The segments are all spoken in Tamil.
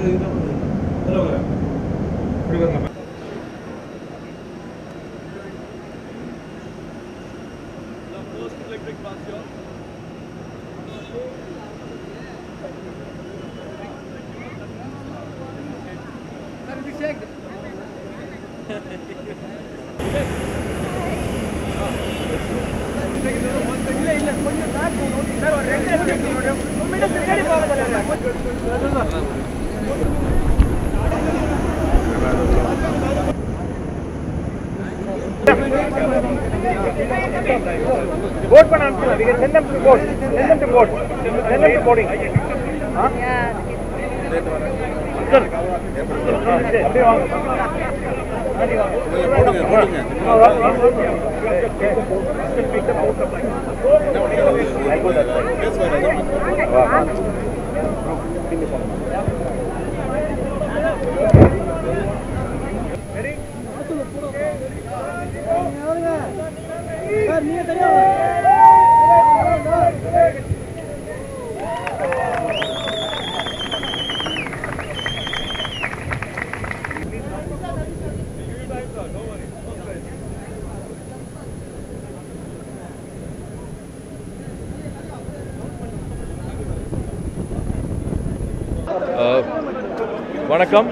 Vote பண்ண அனுப்புங்க. We can send them to vote. Send them to vote. Send them to voting. Ah? Sir. ஆ, சரி, அப்படியே வாங்க. ஆண்டி வாங்க. ஆ, வா, வா. வா. அஹ், வணக்கம்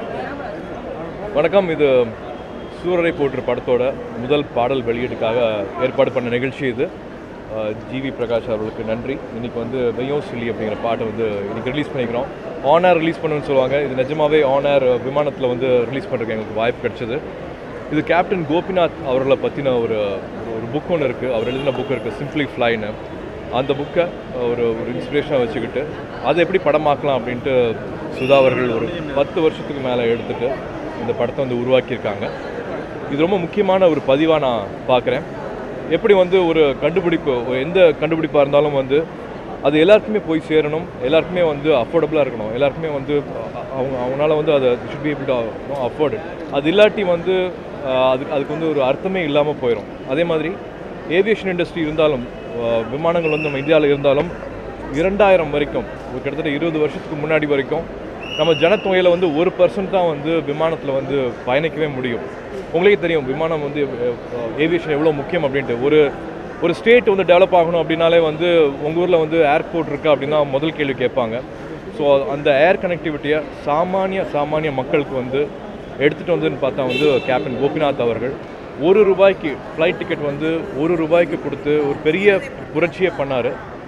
வணக்கம் இது சூரரை போற்று படத்தோட முதல் பாடல் வெளியீட்டுக்காக ஏற்பாடு பண்ண நிகழ்ச்சி இது அஹ், ஜிவி பிரகாஷ் அவர்களுக்கு நன்றி இன்னைக்கு வந்து மெய்யோ சில்லி அப்படிங்கிற பாட்டை வந்து இன்னைக்கு ரிலீஸ் பண்ணிக்கிறோம் ஆனர் ரிலீஸ் பண்ணுன்னு சொல்லுவாங்க இது நிஜமாவே ஆனர் விமானத்தில் வந்து ரிலீஸ் பண்ணுறதுக்கு எங்களுக்கு வாய்ப்பு கிடைச்சது இது கேப்டன் கோபிநாத் அவர்களை பற்றின ஒரு ஒரு புக் ஒன்று இருக்குது அவர் எழுதின புக் இருக்குது சிம்பிளி ஃப்ளைன்னு அந்த புக்கை ஒரு ஒரு இன்ஸ்பிரேஷனாக வச்சுக்கிட்டு அதை எப்படி படமாக்கலாம் அப்படின்ட்டு சுதா அவர்கள் ஒரு பத்து வருஷத்துக்கு மேலே எடுத்துட்டு இந்த படத்தை வந்து உருவாக்கியிருக்காங்க இது ரொம்ப முக்கியமான ஒரு பதிவாக நான் பார்க்குறேன் எப்படி வந்து ஒரு கண்டுபிடிப்பு ஒரு எந்த கண்டுபிடிப்பாக இருந்தாலும் வந்து அது எல்லாருக்குமே போய் சேரணும் எல்லாருக்குமே வந்து அஃபோர்டபுளாக இருக்கணும் எல்லாருக்குமே வந்து அ- அவங்க அவங்களால வந்து அதை should be able to afford அது இல்லாட்டி வந்து அஹ், அதுக்கு அதுக்கு வந்து ஒரு அர்த்தமே இல்லாமல் போயிடும் அதே மாதிரி ஏவியேஷன் இண்டஸ்ட்ரி இருந்தாலும் அஹ், விமானங்கள் வந்து நம்ம இந்தியாவில் இருந்தாலும் இரண்டாயிரம் வரைக்கும் ஒரு கிட்டத்தட்ட இருபது வருஷத்துக்கு முன்னாடி வரைக்கும் நம்ம ஜனத்தொகையில் வந்து ஒரு பர்சன்ட் தான் வந்து விமானத்தில் வந்து பயணிக்கவே முடியும் உங்களுக்கே தெரியும் விமானம் வந்து ஏவியேஷன் எவ்வளோ முக்கியம் அப்படின்ட்டு ஒரு ஒரு ஸ்டேட் வந்து டெவலப் ஆகணும் அப்படின்னாலே வந்து உங்கள் ஊரில் வந்து ஏர்போர்ட் இருக்கா அப்படின்னு தான் முதல் கேள்வி கேட்பாங்க ஸோ அந்த ஏர் கனெக்டிவிட்டியை சாமானிய சாமானிய மக்களுக்கு வந்து எடுத்துகிட்டு வந்துன்னு பார்த்தா வந்து கேப்டன் கோபிநாத் அவர்கள் ஒரு ரூபாய்க்கு ஃப்ளைட் டிக்கெட் வந்து ஒரு ரூபாய்க்கு கொடுத்து ஒரு பெரிய புரட்சியே பண்ணார்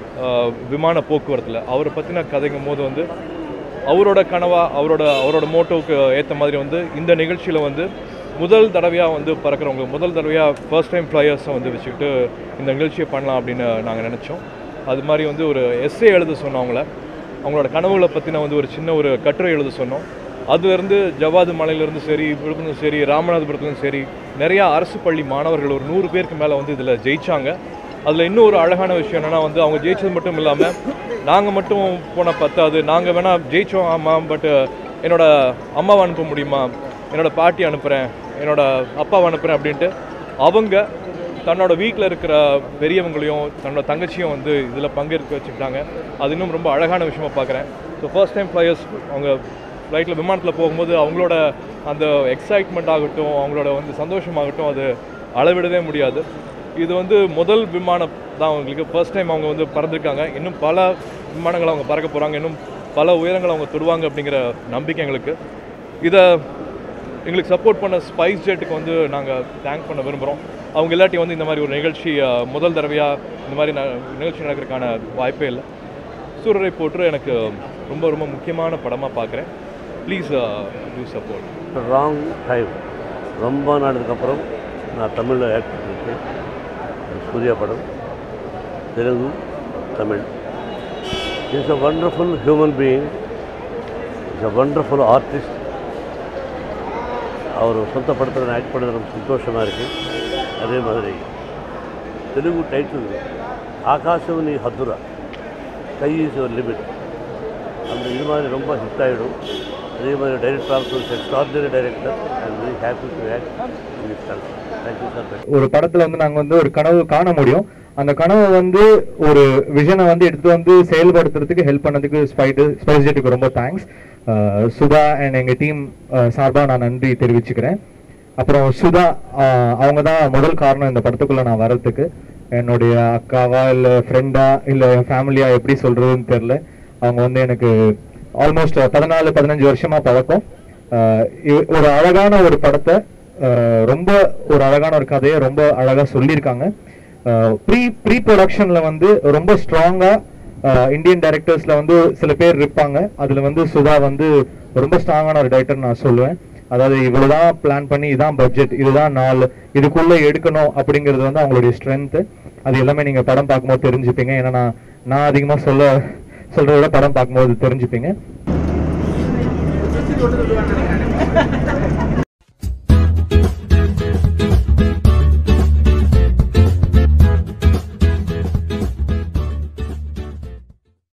விமான போக்குவரத்தில் அவரை பற்றின கதைங்கும் போது வந்து அவரோட கனவா அவரோட அவரோட மோட்டோவுக்கு ஏற்ற மாதிரி வந்து இந்த நிகழ்ச்சியில் வந்து முதல் தடவையாக வந்து பறக்கிறவங்க முதல் தடவையாக ஃபர்ஸ்ட் டைம் ஃப்ளையர்ஸை வந்து வச்சுக்கிட்டு இந்த நிகழ்ச்சியை பண்ணலாம் அப்படின்னு நாங்கள் நினச்சோம் அது மாதிரி வந்து ஒரு எஸ்ஏ எழுத சொன்னோம் அவங்கள அவங்களோட கனவுகளை பற்றின வந்து ஒரு சின்ன ஒரு கட்டுரை எழுத சொன்னோம் அதுலேருந்து ஜவாது மலையிலேருந்து சரி விழுப்புரம் சரி ராமநாதபுரத்துலேருந்து சரி நிறையா அரசு பள்ளி மாணவர்கள் ஒரு நூறு பேருக்கு மேலே வந்து இதில் ஜெயிச்சாங்க அதில் இன்னும் ஒரு அழகான விஷயம் என்னென்னா வந்து அவங்க ஜெயிச்சது மட்டும் இல்லாமல் நாங்கள் மட்டும் போனால் பத்தாது நாங்கள் வேணால் ஜெயிச்சோம் ஆமாம் பட் என்னோட அம்மாவை அனுப்ப முடியுமா என்னோட பாட்டி அனுப்புகிறேன் என்னோட அப்பாவை அனுப்புகிறேன் அப்படின்ட்டு அவங்க தன்னோட வீட்டில் இருக்கிற பெரியவங்களையும் தன்னோட தங்கச்சியும் வந்து இதில் பங்கேற்க வச்சுக்கிட்டாங்க அது இன்னும் ரொம்ப அழகான விஷயமா பார்க்குறேன் ஸோ ஃபர்ஸ்ட் டைம் ஃப்ளையர்ஸ் அவங்க ஃப்ளைட்டில் விமானத்தில் போகும்போது அவங்களோட அந்த எக்ஸைட்மெண்ட் ஆகட்டும் அவங்களோட வந்து சந்தோஷமாகட்டும் அது அளவிடவே முடியாது இது வந்து முதல் விமானம் தான் அவங்களுக்கு ஃபர்ஸ்ட் டைம் அவங்க வந்து பறந்துருக்காங்க இன்னும் பல விமானங்கள் அவங்க பறக்க போகிறாங்க இன்னும் பல உயரங்கள் அவங்க தொடுவாங்க அப்படிங்கிற நம்பிக்கை எங்களுக்கு இதை எங்களுக்கு சப்போர்ட் பண்ண ஸ்பைஸ் ஜெட்டுக்கு வந்து நாங்கள் தேங்க் பண்ண விரும்புகிறோம் அவங்க இல்லாட்டி வந்து இந்த மாதிரி ஒரு நிகழ்ச்சி அஹ், முதல் தடவையாக இந்த மாதிரி ந- நிகழ்ச்சி நடக்கிறதுக்கான வாய்ப்பே இல்லை சூரரை போட்டு எனக்கு ரொம்ப ரொம்ப முக்கியமான படமாக பார்க்குறேன் please to support wrong time ரொம்ப நாளுக்கப்புறம் நான் தமிழில் ஆக்ட் பண்ணியிருக்கேன் அது சூர்யா படம் Telugu Tamil is a wonderful human being is a wonderful artist அவர் சொந்த படத்தில் ஆக்ட் பண்ணது ரொம்ப சந்தோஷமாக இருக்குது அதே மாதிரி தெலுங்கு டைட்டில் ஆகாசவனி ஹத்துரா கை இஸ் யுவர் லிமிட் அந்த இது மாதிரி ரொம்ப ஹிட் ஆகிடும் அதே மாதிரி director also extraordinary director and very happy to act in this thank you sir ஒரு படத்துல வந்து நாங்க வந்து ஒரு கனவு காண முடியும் அந்த கனவை வந்து ஒரு விஷனை வந்து எடுத்து வந்து செயல்படுத்துறதுக்கு ஹெல்ப் பண்ணதுக்கு ஸ்பைடு ஸ்பைஸ் ஜெட்டுக்கு ரொம்ப தேங்க்ஸ் சுதா அண்ட் எங்கள் டீம் சார்பாக நான் நன்றி தெரிவிச்சுக்கிறேன் அப்புறம் சுதா ஆஹ் அவங்க தான் முதல் காரணம் இந்த படத்துக்குள்ள நான் வர்றதுக்கு என்னுடைய அக்காவா இல்லை ஃப்ரெண்டா இல்லை என் ஃபேமிலியா எப்படி சொல்றதுன்னு தெரில அவங்க வந்து எனக்கு ஆல்மோஸ்ட் பதினாலு பதினஞ்சு வருஷமா பழக்கம் ஆஹ் இவ- ஒரு அழகான ஒரு படத்தை ஆஹ் ரொம்ப ஒரு அழகான ஒரு கதையை ரொம்ப அழகா சொல்லியிருக்காங்க ப்ரீ ப்ரீ ப்ரொடக்ஷன்ல வந்து ரொம்ப ஸ்ட்ராங்கா இந்தியன் டைரக்டர்ஸ்ல வந்து சில பேர் இருப்பாங்க அதுல வந்து சுதா வந்து ரொம்ப ஸ்ட்ராங்கான ஒரு டைரக்டர் நான் சொல்லுவேன் அதாவது இவ்வளவுதான் பிளான் பண்ணி இதான் பட்ஜெட் இதுதான் நாள் இதுக்குள்ள எடுக்கணும் அப்படிங்கிறது வந்து அவங்களுடைய ஸ்ட்ரென்த் அது எல்லாமே நீங்க படம் பார்க்கும்போது தெரிஞ்சுப்பீங்க ஏன்னா நான் நான் அதிகமா சொல்ல சொல்றத விட படம் பார்க்கும்போது தெரிஞ்சுப்பீங்க